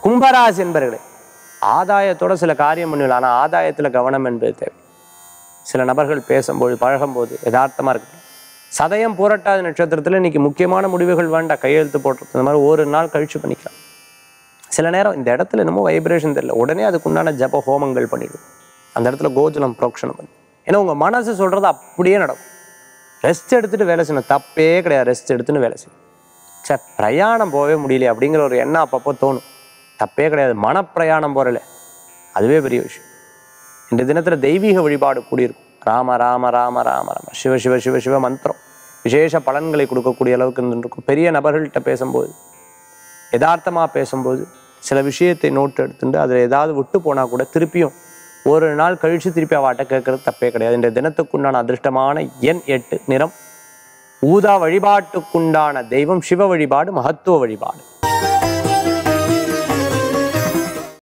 கும்பராசி என்பர்களே ஆதாயத்தோட சில காரியம் பண்ணுவீங்க ஆனால் ஆதாயத்தில் கவனம் என்பது தேவை சில நபர்கள் பேசும்போது பழகும்போது யதார்த்தமாக இருக்கு சதயம் பூரட்டாத நட்சத்திரத்தில் இன்னைக்கு முக்கியமான முடிவுகள் வேண்டாம் கையெழுத்து போட்டுறது இந்த மாதிரி ஒரு நாள் கழிச்சு பண்ணிக்கலாம் சில நேரம் இந்த இடத்துல என்னமோ வைப்ரேஷன் தெரியல உடனே அதுக்குண்டான ஜப ஹோமங்கள் பண்ணிடும் அந்த இடத்துல கோஜலம் புரோக்ஷனம் பண்ணி ஏன்னா உங்கள் மனசு சொல்கிறது அப்படியே நடக்கும் ரெஸ்ட் எடுத்துட்டு வேலை செய்யணும் தப்பே கிடையாது ரெஸ்ட் எடுத்துன்னு வேலை செய்யணும் சே பிரயாணம் போகவே முடியல அப்படிங்கிற ஒரு எண்ணம் அப்பப்போ தோணும் தப்பே கிடையாது மனப்பிரயாணம் போகிறல அதுவே பெரிய விஷயம் இந்த தினத்தில் தெய்வீக வழிபாடு கூடியிருக்கும் ராம ராம ராம ராம ராம சிவ சிவ சிவ சிவ மந்திரம் விசேஷ பலன்களை கொடுக்கக்கூடிய அளவுக்கு இருந்துருக்கும் பெரிய நபர்கள்ட்ட பேசும்போது யதார்த்தமாக பேசும்போது சில விஷயத்தை நோட்டு எடுத்துட்டு அதில் ஏதாவது விட்டு போனால் கூட திருப்பியும் ஒரு நாள் கழித்து திருப்பி அவாட்ட கேட்கறது தப்பே கிடையாது இந்த தினத்துக்குண்டான அதிர்ஷ்டமான எண் எட்டு நிறம் ஊதா வழிபாட்டுக்குண்டான தெய்வம் சிவ வழிபாடு மகத்துவ வழிபாடு